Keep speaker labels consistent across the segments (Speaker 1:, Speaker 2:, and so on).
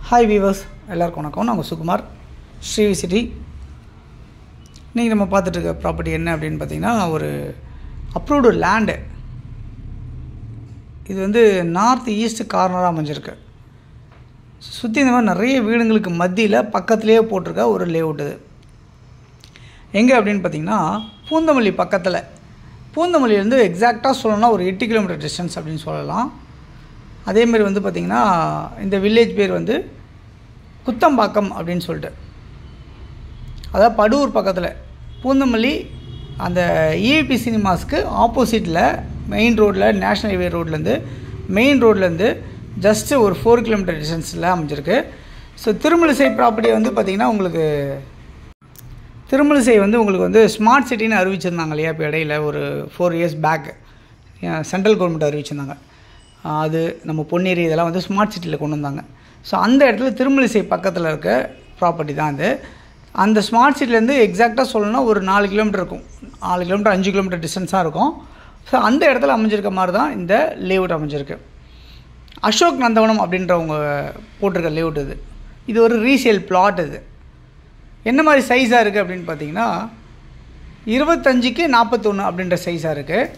Speaker 1: hi viewers எல்லாருக்கும் வணக்கம் நான் உங்கள் சுகுமார் ஸ்ரீ சிட்டி இன்றைக்கி நம்ம பார்த்துட்டு இருக்க ப்ராப்பர்ட்டி என்ன அப்படின்னு பார்த்தீங்கன்னா ஒரு அப்ரூவ்டு லேண்டு இது வந்து நார்த் ஈஸ்ட் கார்னராக அமைஞ்சிருக்கு சுற்றி இந்த மாதிரி நிறைய வீடுங்களுக்கு மத்தியில் பக்கத்துலேயே போட்டிருக்க ஒரு லேஅவுட் இது எங்கே அப்படின்னு பார்த்தீங்கன்னா பூந்தமல்லி பக்கத்தில் பூந்தமல்லியிலேருந்து எக்ஸாக்டாக சொல்லணும்னா ஒரு எட்டு கிலோமீட்டர் டிஸ்டன்ஸ் அப்படின்னு சொல்லலாம் அதேமாரி வந்து பார்த்திங்கன்னா இந்த வில்லேஜ் பேர் வந்து குத்தம்பாக்கம் அப்படின்னு சொல்லிட்டு அதாவது படூர் பக்கத்தில் பூந்தமல்லி அந்த இஏபி சினிமாஸ்க்கு ஆப்போசிட்டில் மெயின் ரோட்டில் நேஷ்னல் ஹைவே ரோட்லேருந்து மெயின் ரோட்லேருந்து ஜஸ்ட்டு ஒரு ஃபோர் கிலோமீட்டர் டிஸ்டன்ஸில் அமைஞ்சிருக்கு ஸோ திருமலிசை ப்ராப்பர்ட்டி வந்து பார்த்திங்கன்னா உங்களுக்கு திருமலிசை வந்து உங்களுக்கு வந்து ஸ்மார்ட் சிட்டின்னு அறிவிச்சிருந்தாங்க இல்லையா இப்போ இடையில ஒரு four years back central government அறிவிச்சிருந்தாங்க அது நம்ம பொன்னேரி இதெல்லாம் வந்து ஸ்மார்ட் சிட்டியில் கொண்டு வந்தாங்க ஸோ அந்த இடத்துல திருமலிசை பக்கத்தில் இருக்க ப்ராப்பர்ட்டி தான் அது அந்த ஸ்மார்ட் சிட்டிலேருந்து எக்ஸாக்டாக சொல்லணும்னா ஒரு நாலு கிலோமீட்டர் இருக்கும் நாலு கிலோமீட்டர் அஞ்சு கிலோமீட்டர் டிஸ்டன்ஸாக இருக்கும் ஸோ அந்த இடத்துல அமைஞ்சிருக்க மாதிரி தான் இந்த லேஅவுட் அமைஞ்சிருக்கு அசோக் நந்தவனம் அப்படின்றவங்க போட்டிருக்க லேஅவுட் இது இது ஒரு ரீசேல் பிளாட் இது என்ன மாதிரி சைஸாக இருக்குது அப்படின்னு பார்த்தீங்கன்னா இருபத்தஞ்சுக்கு நாற்பத்தொன்று அப்படின்ற சைஸாக இருக்குது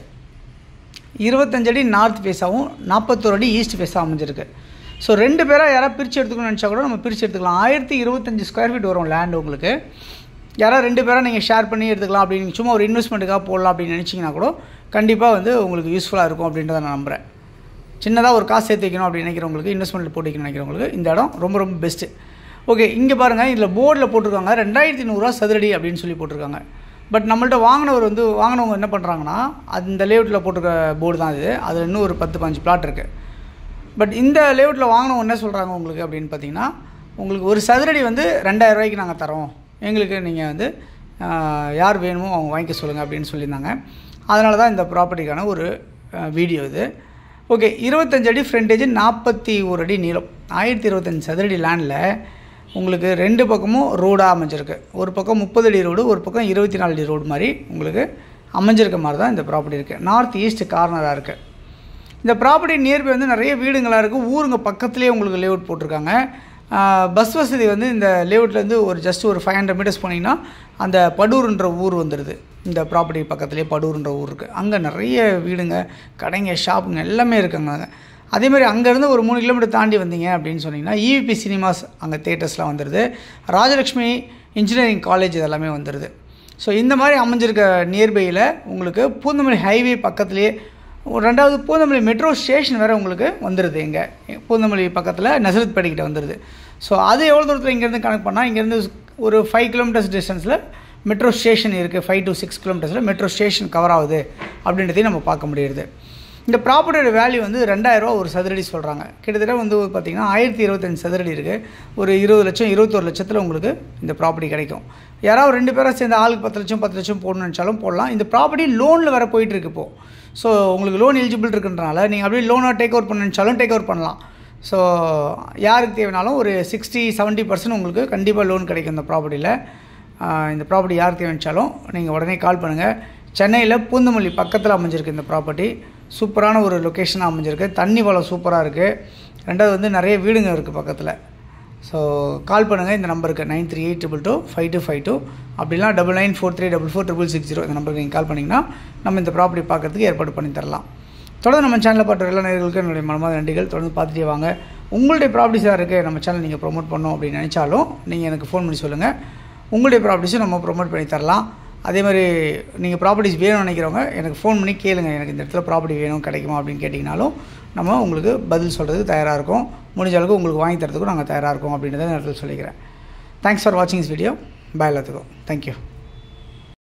Speaker 1: இருபத்தஞ்சு அடி நார்த் ஃபேஸாகவும் நாற்பத்தோரு அடி ஈஸ்ட் ஃபேஸாக அமைஞ்சிருக்கு ஸோ ரெண்டு பேராக யாராவது பிரித்து எடுத்துக்கணும்னு நினச்சா கூட நம்ம பிரித்து எடுத்துக்கலாம் ஆயிரத்தி இருபத்தஞ்சி ஸ்கொயர் ஃபீட் வரும் லேண்ட் உங்களுக்கு யாராவது ரெண்டு பேராக நீங்கள் ஷேர் பண்ணி எடுத்துக்கலாம் அப்படின்னு சும்மா ஒரு இன்வெஸ்ட்மெண்ட்டுக்காக போடலாம் அப்படின்னு நினச்சிங்கன்னா கூட கண்டிப்பாக வந்து உங்களுக்கு யூஸ்ஃபுல்லாக இருக்கும் அப்படின்றத நான் நம்புகிறேன் சின்னதாக ஒரு காசு சேர்த்து வைக்கணும் அப்படின்னு நினைக்கிறவங்களுக்கு இன்வெஸ்ட்மெண்ட்டில் போட்டு வைக்கணும் நினைக்கிறவங்களுக்கு இந்த இடம் ரொம்ப ரொம்ப பெஸ்ட்டு ஓகே இங்கே பாருங்கள் இதில் போர்டில் போட்டிருக்காங்க ரெண்டாயிரத்தி நூறுரூவா சதுரடி அப்படின்னு சொல்லி போட்டிருக்காங்க பட் நம்மள்ட்ட வாங்கினவர் வந்து வாங்கினவங்க என்ன பண்ணுறாங்கன்னா அந்த லேஅவுட்டில் போட்டிருக்க போர்டு தான் இது அதில் இன்னும் ஒரு பத்து பாஞ்சு பிளாட் இருக்குது பட் இந்த லேஅவுட்டில் வாங்கினவங்க என்ன சொல்கிறாங்க உங்களுக்கு அப்படின்னு பார்த்தீங்கன்னா உங்களுக்கு ஒரு சதுரடி வந்து ரெண்டாயிரம் ரூபாய்க்கு நாங்கள் தரோம் எங்களுக்கு நீங்கள் வந்து யார் வேணுமோ அவங்க வாங்கிக்க சொல்லுங்கள் அப்படின்னு சொல்லியிருந்தாங்க அதனால தான் இந்த ப்ராப்பர்ட்டிக்கான ஒரு வீடியோ இது ஓகே இருபத்தஞ்சு அடி ஃப்ரண்டேஜ் நாற்பத்தி ஒரு அடி நீளம் ஆயிரத்தி இருபத்தஞ்சி சதுரடி லேண்டில் உங்களுக்கு ரெண்டு பக்கமும் ரோடாக அமைஞ்சிருக்கு ஒரு பக்கம் முப்பது அடி ரோடு ஒரு பக்கம் இருபத்தி நாலு அடி ரோடு மாதிரி உங்களுக்கு அமைஞ்சிருக்க மாதிரி தான் இந்த ப்ராப்பர்ட்டி இருக்குது நார்த் ஈஸ்ட் கார்னராக இருக்குது இந்த ப்ராப்பர்ட்டி நியர்பை வந்து நிறைய வீடுங்களாக இருக்குது ஊருங்க பக்கத்துலேயே உங்களுக்கு லேஅவுட் போட்டிருக்காங்க பஸ் வசதி வந்து இந்த லேஅவுட்லேருந்து ஒரு ஜஸ்ட் ஒரு ஃபைவ் ஹண்ட்ரட் மீட்டர்ஸ் போனீங்கன்னா அந்த படூர்ன்ற ஊர் வந்துடுது இந்த ப்ராப்பர்ட்டி பக்கத்துலேயே படூர்ன்ற ஊர் இருக்குது அங்கே நிறைய வீடுங்க கடைங்க ஷாப்புங்க எல்லாமே இருக்குங்க அதேமாதிரி அங்கேருந்து ஒரு மூணு கிலோமீட்டர் தாண்டி வந்தீங்க அப்படின்னு சொன்னீங்கன்னா இவிபி சினிமாஸ் அங்கே தேட்டர்ஸ்லாம் வந்துடுது ராஜலக்ஷ்மி இன்ஜினியரிங் காலேஜ் இதெல்லாமே வந்துடுது ஸோ இந்த மாதிரி அமைஞ்சிருக்க நியர்பையில் உங்களுக்கு பூந்தமல்லி ஹைவே பக்கத்துலேயே ரெண்டாவது பூந்தமல்லி மெட்ரோ ஸ்டேஷன் வேறு உங்களுக்கு வந்துடுது இங்கே பூந்தமல்லி பக்கத்தில் நசரத்பேட்டைக்கிட்ட வந்துடுது ஸோ அது எவ்வளோ தூரத்தில் இங்கேருந்து கனெக்ட் பண்ணால் இங்கேருந்து ஒரு ஃபைவ் கிலோமீட்டர்ஸ் டிஸ்டன்ஸில் மெட்ரோ ஸ்டேஷன் இருக்குது ஃபைவ் டு சிக்ஸ் கிலோமீட்டர்ஸில் மெட்ரோ ஸ்டேஷன் கவர் ஆகுது அப்படின்றதையும் நம்ம பார்க்க முடியுது இந்த ப்ராப்பர்ட்டியோட வேல்யூ வந்து ரெண்டாயிரரூவா ஒரு சதுரடி சொல்கிறாங்க கிட்டத்தட்ட வந்து பார்த்திங்கன்னா ஆயிரத்தி இருபத்தஞ்சி சதுரடி இருக்குது ஒரு இருபது லட்சம் இருபத்தொரு லட்சத்தில் உங்களுக்கு இந்த ப்ராப்பர்ட்டி கிடைக்கும் யாராவது ரெண்டு பேராக சேர்ந்து ஆளுக்கு பத்து லட்சம் பத்து லட்சம் போடணும்னு நினச்சாலும் போடலாம் இந்த ப்ராப்பர்ட்டி லோனில் வர போயிட்டுருக்கு இப்போது ஸோ உங்களுக்கு லோன் எலிஜிபிள் இருக்குன்றனால நீங்கள் அப்படியே லோனாக டேக் ஓவர் பண்ண நினச்சாலும் டேக் ஓவர் பண்ணலாம் ஸோ யாருக்கு தேவைனாலும் ஒரு சிக்ஸ்டி செவன்ட்டி பர்சன்ட் உங்களுக்கு கண்டிப்பாக லோன் கிடைக்கும் இந்த ப்ராப்பர்ட்டியில் இந்த ப்ராப்பர்ட்டி யாருக்கு தேவைச்சாலும் நீங்கள் உடனே கால் பண்ணுங்கள் சென்னையில் பூந்தமல்லி பக்கத்தில் அமைஞ்சிருக்கு இந்த ப்ராப்பர்ட்டி சூப்பரான ஒரு லொக்கேஷனாக அமைஞ்சிருக்கு தண்ணி வளம் சூப்பராக இருக்குது ரெண்டாவது வந்து நிறைய வீடுங்க இருக்குது பக்கத்தில் ஸோ கால் பண்ணுங்கள் இந்த நம்பருக்கு nine three eight triple two five two five two அப்படிலாம் double nine four three double four triple six zero இந்த நம்பருக்கு நீங்கள் கால் பண்ணிங்கன்னா நம்ம இந்த ப்ராப்பர்ட்டி பார்க்குறதுக்கு ஏற்பாடு பண்ணி தரலாம் தொடர்ந்து நம்ம சேனலில் பார்த்த எல்லா நேர்களுக்கும் என்னுடைய மனமாத நன்றிகள் தொடர்ந்து பார்த்துட்டே வாங்க உங்களுடைய ப்ராப்பர்ட்டிஸாக இருக்குது நம்ம சேனல் நீங்கள் ப்ரொமோட் பண்ணோம் அப்படின்னு நினச்சாலும் நீங்கள் எனக்கு ஃபோன் பண்ணி சொல்லுங்கள் உங்களுடைய ப்ராப்பர்ட்டிஸும் நம்ம ப்ரொமோட் பண்ணி தரலாம் அதே மாதிரி நீங்கள் ப்ராப்பர்ட்டிஸ் வேணும்னு நினைக்கிறவங்க எனக்கு ஃபோன் பண்ணி கேளுங்க எனக்கு இந்த இடத்துல ப்ராப்பர்ட்டி வேணும் கிடைக்குமா அப்படின்னு கேட்டிங்கனாலும் நம்ம உங்களுக்கு பதில் சொல்கிறதுக்கு தயாராக இருக்கும் முடிஞ்ச அளவுக்கு உங்களுக்கு வாங்கி தரதுக்கும் நாங்கள் தயாராக இருக்கோம் அப்படின்றத நேரத்தில் சொல்லிக்கிறேன் தேங்க்ஸ் ஃபார் வாட்சிங் திஸ் வீடியோ பாய் எல்லாத்துக்கும் தேங்க்யூ